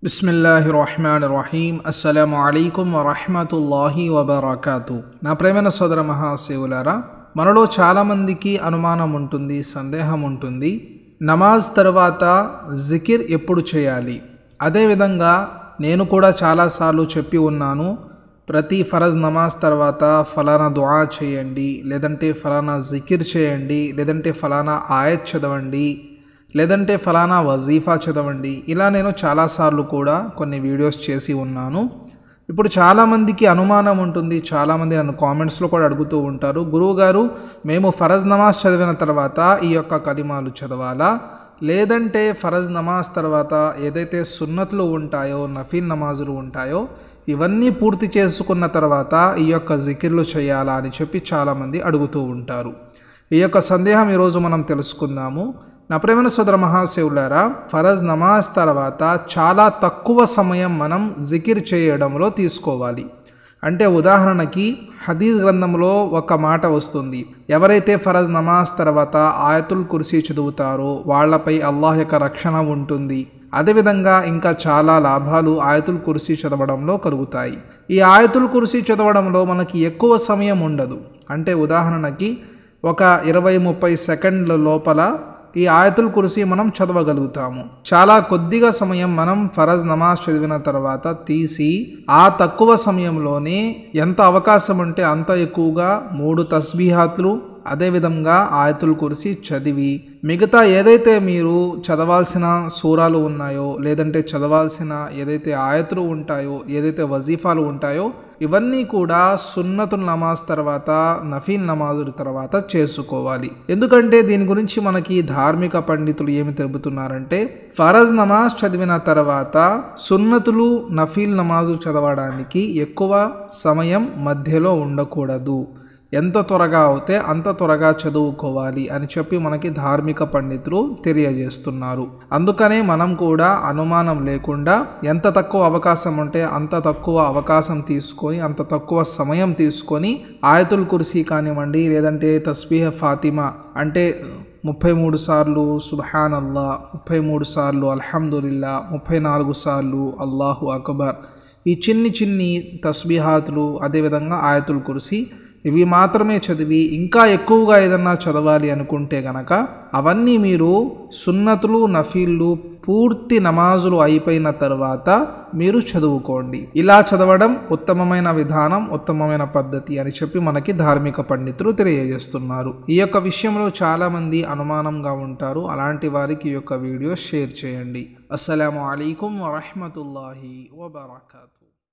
బిస్మిల్లాహి రహమాన్ రహీం అస్సలాము అలైకుం వరహమతుల్లాహి వబర్కాతు నా ప్రేమైన సోదర మహాశివులారా మనలో చాలామందికి అనుమానం ఉంటుంది సందేహం ఉంటుంది నమాజ్ తర్వాత జికిర్ ఎప్పుడు చేయాలి అదేవిధంగా నేను కూడా చాలాసార్లు చెప్పి ఉన్నాను ప్రతి ఫరజ్ నమాజ్ తర్వాత ఫలానా దుఆ చేయండి లేదంటే ఫలానా జికిర్ చేయండి లేదంటే ఫలానా ఆయత్ చదవండి లేదంటే ఫలానా వజీఫా చదవండి ఇలా నేను చాలాసార్లు కూడా కొన్ని వీడియోస్ చేసి ఉన్నాను ఇప్పుడు చాలామందికి అనుమానం ఉంటుంది చాలామంది నన్ను కామెంట్స్లో కూడా అడుగుతూ ఉంటారు గురువుగారు మేము ఫరజ్ నమాజ్ చదివిన తర్వాత ఈ యొక్క కలిమాలు చదవాలా లేదంటే ఫరజ్ నమాజ్ తర్వాత ఏదైతే సున్నతులు ఉంటాయో నఫీల్ నమాజులు ఉంటాయో ఇవన్నీ పూర్తి చేసుకున్న తర్వాత ఈ యొక్క జికిర్లు చేయాలా అని చెప్పి చాలామంది అడుగుతూ ఉంటారు ఈ యొక్క సందేహం ఈరోజు మనం తెలుసుకుందాము నా ప్రేమైన సోదర మహాశివులారా ఫరజ్ నమాజ్ తర్వాత చాలా తక్కువ సమయం మనం జికిర్ చేయడంలో తీసుకోవాలి అంటే ఉదాహరణకి హదీద్ గ్రంథంలో ఒక మాట వస్తుంది ఎవరైతే ఫరజ్ నమాజ్ తర్వాత ఆయతుల్ కుర్సీ చదువుతారో వాళ్ళపై అల్లాహ్ యొక్క రక్షణ ఉంటుంది అదేవిధంగా ఇంకా చాలా లాభాలు ఆయతుల్ కుర్సీ చదవడంలో కలుగుతాయి ఈ ఆయతుల్ కుర్సీ చదవడంలో మనకి ఎక్కువ సమయం ఉండదు అంటే ఉదాహరణకి ఒక ఇరవై ముప్పై సెకండ్ల లోపల ఈ ఆయతుల్ కుర్సీ మనం చదవగలుగుతాము చాలా కొద్దిగా సమయం మనం ఫరజ్ నమాజ్ చదివిన తర్వాత తీసి ఆ తక్కువ సమయంలోనే ఎంత అవకాశం ఉంటే అంత ఎక్కువగా మూడు తస్బీహాత్లు అదేవిధంగా ఆయతుల్ కుర్సీ చదివి మిగతా ఏదైతే మీరు చదవాల్సిన సూరాలు ఉన్నాయో లేదంటే చదవాల్సిన ఏదైతే ఆయతులు ఉంటాయో ఏదైతే వజీఫాలు ఉంటాయో ఇవన్నీ కూడా సున్నతుల్ నమాజ్ తర్వాత నఫీల్ నమాజుల తర్వాత చేసుకోవాలి ఎందుకంటే దీని గురించి మనకి ధార్మిక పండితులు ఏమి తెలుపుతున్నారంటే ఫరజ్ నమాజ్ చదివిన తర్వాత సున్నతులు నఫీల్ నమాజు చదవడానికి ఎక్కువ సమయం మధ్యలో ఉండకూడదు ఎంత త్వరగా అవుతే అంత త్వరగా చదువుకోవాలి అని చెప్పి మనకి ధార్మిక పండితులు తెలియజేస్తున్నారు అందుకనే మనం కూడా అనుమానం లేకుండా ఎంత తక్కువ అవకాశం ఉంటే అంత తక్కువ అవకాశం తీసుకొని అంత తక్కువ సమయం తీసుకొని ఆయతుల్ కుర్సీ కానివ్వండి లేదంటే తస్బీహ ఫాతిమా అంటే ముప్పై మూడు సార్లు సుబ్హాన్ అల్లా ముప్పై మూడు సార్లు అల్హమ్దుల్లా ముప్పై నాలుగు సార్లు అల్లాహు అక్బర్ ఈ చిన్ని చిన్ని తస్బీహాతులు అదేవిధంగా ఆయతుల్ కుర్సీ ఇవి మాత్రమే చదివి ఇంకా ఎక్కువగా ఏదన్నా చదవాలి అనుకుంటే గనక అవన్నీ మీరు సున్నతులు నఫీళ్ళు పూర్తి నమాజులు అయిపోయిన తర్వాత మీరు చదువుకోండి ఇలా చదవడం ఉత్తమమైన విధానం ఉత్తమమైన పద్ధతి అని చెప్పి మనకి ధార్మిక పండితులు తెలియజేస్తున్నారు ఈ యొక్క విషయంలో చాలామంది అనుమానంగా ఉంటారు అలాంటి వారికి ఈ యొక్క వీడియో షేర్ చేయండి అస్సలం అయికం వరహమతుల్లాహి వబర్కాతు